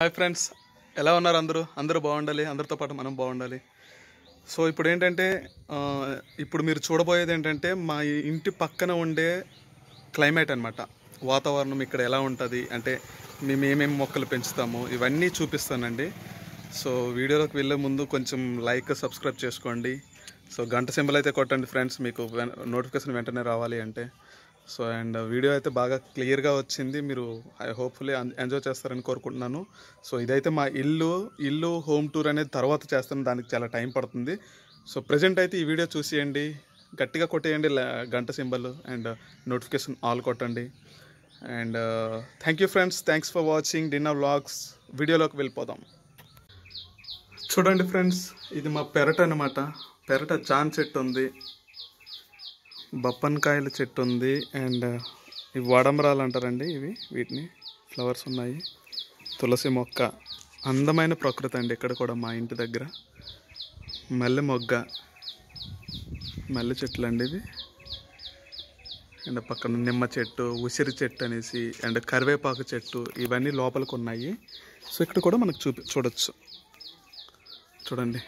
hi friends ఎలా ఉన్నారు అందరూ అందరూ బాగుండాలి అందరితో పాటు మనం బాగుండాలి సో ఇప్పుడు ఏంటంటే ఆ, ఇప్పుడు మీరు చూడబోయేది ఏంటంటే మా ఇంటి పక్కన ఉండే క్లైమేట్ అన్నమాట వాతావరణం ఇక్కడ ఎలా ఉంటుంది అంటే మేము ఏమేమి మొక్కలు పెంచుతాము ఇవన్నీ చూపిస్తానండి సో వీడియోలోకి వెళ్ళే ముందు కొంచెం లైక్ సబ్స్క్రైబ్ చేసుకోండి సో గంట సింబల్ అయితే కొట్టండి ఫ్రెండ్స్ మీకు నోటిఫికేషన్ వెంటనే రావాలి అంటే సో అండ్ వీడియో అయితే బాగా క్లియర్గా వచ్చింది మీరు ఐ హోప్ఫుల్లీ ఎంజాయ్ చేస్తారని కోరుకుంటున్నాను సో ఇదైతే మా ఇల్లు ఇల్లు హోమ్ టూర్ అనేది తర్వాత చేస్తాను దానికి చాలా టైం పడుతుంది సో ప్రజెంట్ అయితే ఈ వీడియో చూసేయండి గట్టిగా కొట్టేయండి ల- గంట సింబల్ అండ్ నోటిఫికేషన్ ఆల్ కొట్టండి and thank you friends thanks for watching dinner vlogs వీడియోలోకి వెళ్ళిపోదాం చూడండి ఫ్రెండ్స్ ఇది మా పెరట అనమాట పెరట జాన్ చెట్టు ఉంది బప్పన్కాయల చెట్టు ఉంది అండ్ ఇవి వాడంబరాలు అంటారండి ఇవి వీటిని ఫ్లవర్స్ ఉన్నాయి తులసి మొక్క అందమైన ప్రకృతి అండి ఇక్కడ కూడా మా ఇంటి దగ్గర మల్లె మొగ్గ మల్లె చెట్లు అండి ఇవి అండ్ పక్కన నిమ్మ చెట్టు ఉసిరి చెట్టు అనేసి అండ్ కరివేపాకు చెట్టు ఇవన్నీ లోపలికి ఉన్నాయి సో ఇక్కడ కూడా మనకు చూపి చూడొచ్చు చూడండి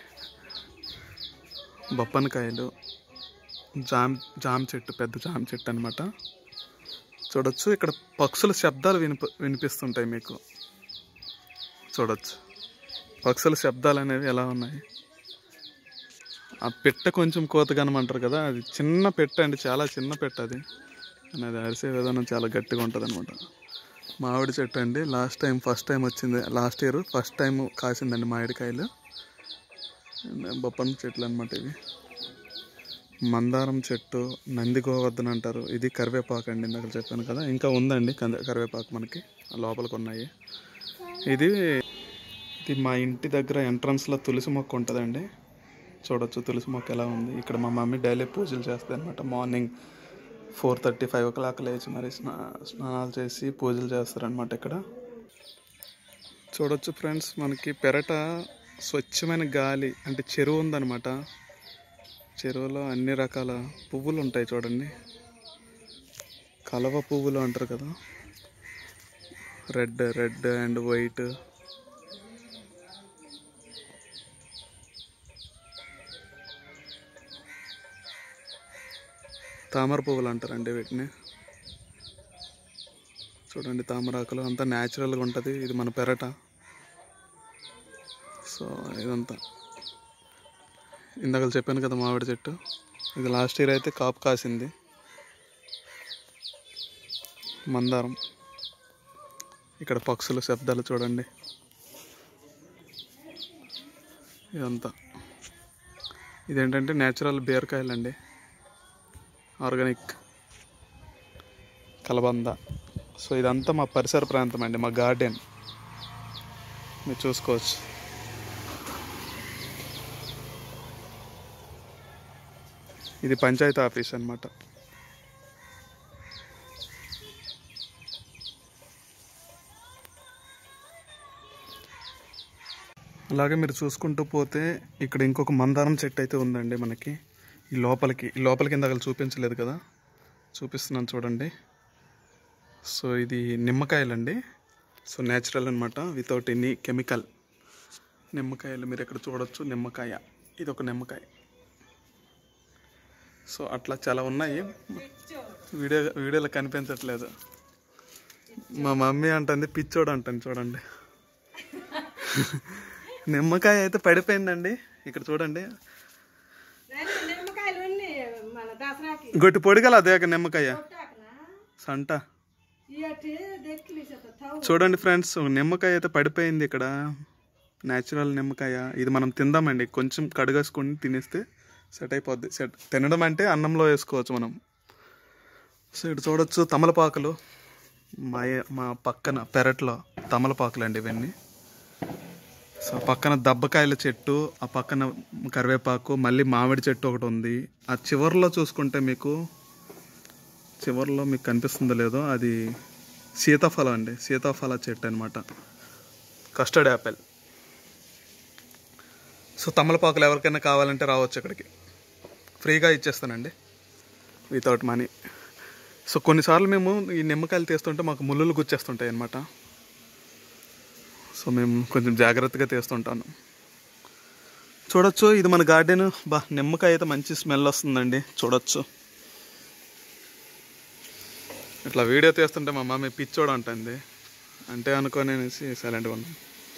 బొప్పనకాయలు జామ్ జామ్ చెట్టు పెద్ద జామ్ చెట్టు అనమాట చూడొచ్చు ఇక్కడ పక్షుల శబ్దాలు వినిప వినిపిస్తుంటాయి మీకు చూడొచ్చు పక్షుల శబ్దాలు అనేవి ఎలా ఉన్నాయి ఆ పెట్ట కొంచెం కోతగనమంటారు కదా అది చిన్న పెట్ట అండి చాలా చిన్న పెట్ట అది కానీ అది అరిసే విధానం చాలా గట్టిగా ఉంటుంది అనమాట మామిడి చెట్టు అండి లాస్ట్ టైం ఫస్ట్ టైం వచ్చింది లాస్ట్ ఇయర్ ఫస్ట్ టైం కాసిందండి మామిడికాయలు బొప్పన్ చెట్లు అనమాట ఇవి మందారం చెట్టు నంది గోవర్ధన్ అంటారు ఇది కరివేపాకు అండి ఇందాక చెప్పాను కదా ఇంకా ఉందండి కంద- కరివేపాకు మనకి లోపలికి ఉన్నాయి ఇది ఇది మా ఇంటి దగ్గర ఎంట్రన్స్లో తులసి మొక్క ఉంటుందండి చూడొచ్చు తులసి మొక్క ఎలా ఉంది ఇక్కడ మా మమ్మీ డైలీ పూజలు చేస్తుంది అనమాట morning four thirty five o'clock లేచి మరి స్నా స్నానాలు చేసి పూజలు చేస్తారనమాట ఇక్కడ చూడొచ్చు ఫ్రెండ్స్ మనకి పెరట స్వచ్ఛమైన గాలి అంటే చెరువు ఉందన్నమాట చెరువులో అన్ని రకాల పువ్వులు ఉంటాయి చూడండి కలవ పువ్వులు అంటారు కదా రెడ్ రెడ్ అండ్ వైట్ తామర పువ్వులు అంటారండి వీటిని చూడండి తామరాకులు అంతా న్యాచురల్గా ఉంటుంది ఇది మన పెరట సో ఇదంతా ఇందాక చెప్పాను కదా మామిడి చెట్టు ఇది లాస్ట్ ఇయర్ అయితే కాపు కాసింది మందారం ఇక్కడ పక్షుల శబ్దాలు చూడండి ఇదంతా ఇదేంటంటే న్యాచురల్ బీరకాయలు అండి ఆర్గానిక్ కలబంద సో ఇదంతా మా పరిసర ప్రాంతం అండి మా గార్డెన్ మీరు చూసుకోవచ్చు ఇది పంచాయతీ ఆఫీస్ అన్నమాట అలాగే మీరు చూసుకుంటూ పోతే ఇక్కడ ఇంకొక మందారం చెట్టు అయితే ఉందండి మనకి ఈ లోపలికి ఈ లోపలికి ఇందాక చూపించలేదు కదా చూపిస్తున్నాను చూడండి సో ఇది నిమ్మకాయలండి సో న్యాచురల్ అనమాట వితౌట్ ఎనీ కెమికల్ నిమ్మకాయలు మీరు ఇక్కడ చూడొచ్చు నిమ్మకాయ ఇది ఒక నిమ్మకాయ సో అట్లా చాలా ఉన్నాయి వీడియో వీడియోలో కనిపించట్లేదు మా మమ్మీ అంటుంది పిచ్చోడు అంటుంది చూడండి నిమ్మకాయ అయితే పడిపోయిందండి ఇక్కడ చూడండి నాని నిమ్మకాయలు ఉన్నాయి మన దసరాకి గొట్టి పొడిగల అదే నిమ్మకాయ కొట్టాకనా సంట ఇయటి దెక్కిలి తావు చూడండి ఫ్రెండ్స్ నిమ్మకాయ అయితే పడిపోయింది ఇక్కడ న్యాచురల్ నిమ్మకాయ ఇది మనం తిందామండి కొంచెం కడుగేసుకొని తినేస్తే సెట్ అయిపోద్ది సెట్ తినడం అంటే అన్నంలో వేసుకోవచ్చు మనం సో ఇటు చూడొచ్చు తమలపాకులు మా ఏ- మా పక్కన పెరట్లో తమలపాకులు అండి ఇవన్నీ సో పక్కన దబ్బకాయల చెట్టు ఆ పక్కన కరివేపాకు మళ్ళీ మామిడి చెట్టు ఒకటి ఉంది ఆ చివర్లో చూసుకుంటే మీకు చివర్లో మీకు కనిపిస్తుందో లేదో అది సీతాఫలం అండి సీతాఫల చెట్టు అనమాట కస్టర్డ్ యాపిల్ సో తమలపాకులు ఎవరికైనా కావాలంటే రావచ్చు ఇక్కడికి ఫ్రీగా ఇచ్చేస్తానండి వితౌట్ మనీ సో కొన్నిసార్లు మేము ఈ నిమ్మకాయలు తీస్తుంటే మాకు ముళ్ళులు గుచ్చేస్తుంటాయి అనమాట సో మేము కొంచెం జాగ్రత్తగా తీస్తుంటాను చూడొచ్చు ఇది మన గార్డెన్ బా నిమ్మకాయ అయితే మంచి స్మెల్ వస్తుందండి చూడొచ్చు ఇట్లా వీడియో తీస్తుంటే మా మమ్మీ పిచ్చోడు అంటుంది అంటే అనుకోని అనేసి సైలెంట్గా ఉన్నాం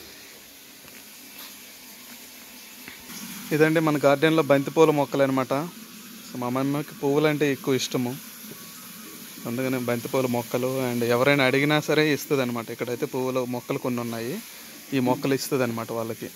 ఇదండి మన గార్డెన్లో బంతిపూల మొక్కలు అనమాట సో మా మమ్మీకి పువ్వులు అంటే ఎక్కువ ఇష్టము అందుకని బంతిపూల మొక్కలు అండ్ ఎవరైనా అడిగినా సరే ఇస్తుంది అనమాట ఇక్కడైతే పువ్వుల మొక్కలు కొన్ని ఉన్నాయి ఈ మొక్కలు ఇస్తుంది అనమాట వాళ్ళకి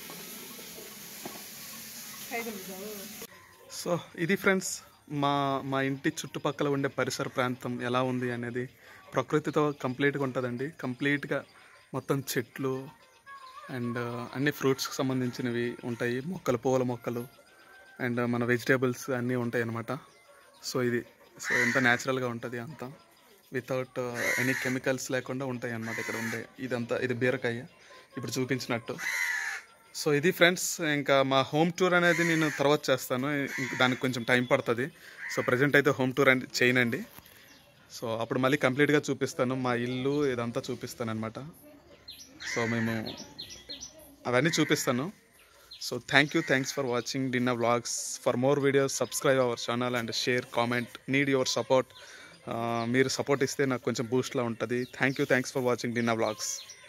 సో ఇది ఫ్రెండ్స్ మా మా ఇంటి చుట్టుపక్కల ఉండే పరిసర ప్రాంతం ఎలా ఉంది అనేది ప్రకృతితో కంప్లీట్గా ఉంటుందండి కంప్లీట్గా మొత్తం చెట్లు అండ్ అన్ని ఫ్రూట్స్కి సంబంధించినవి ఉంటాయి మొక్కలు పూల మొక్కలు అండ్ మన వెజిటేబుల్స్ అన్నీ ఉంటాయి అన్నమాట సో ఇది సో ఎంత న్యాచురల్గా ఉంటుంది అంతా వితౌట్ ఎనీ కెమికల్స్ లేకుండా ఉంటాయి అన్నమాట ఇక్కడ ఉండే ఇదంతా ఇది బీరకాయ ఇప్పుడు చూపించినట్టు సో ఇది ఫ్రెండ్స్ ఇంకా మా హోమ్ టూర్ అనేది నేను తర్వాత చేస్తాను ఇంక దానికి కొంచెం టైం పడుతుంది సో ప్రజెంట్ అయితే హోమ్ టూర్ అని చేయనండి సో అప్పుడు మళ్ళీ కంప్లీట్గా చూపిస్తాను మా ఇల్లు ఇదంతా చూపిస్తాను అనమాట సో మేము అవన్నీ చూపిస్తాను so thank you thanks for watching Dinna vlogs for more videos subscribe our channel and share comment need your support మీరు సపోర్ట్ ఇస్తే నాకు కొంచెం బూస్ట్లా ఉంటుంది thank you thanks for watching Dinna vlogs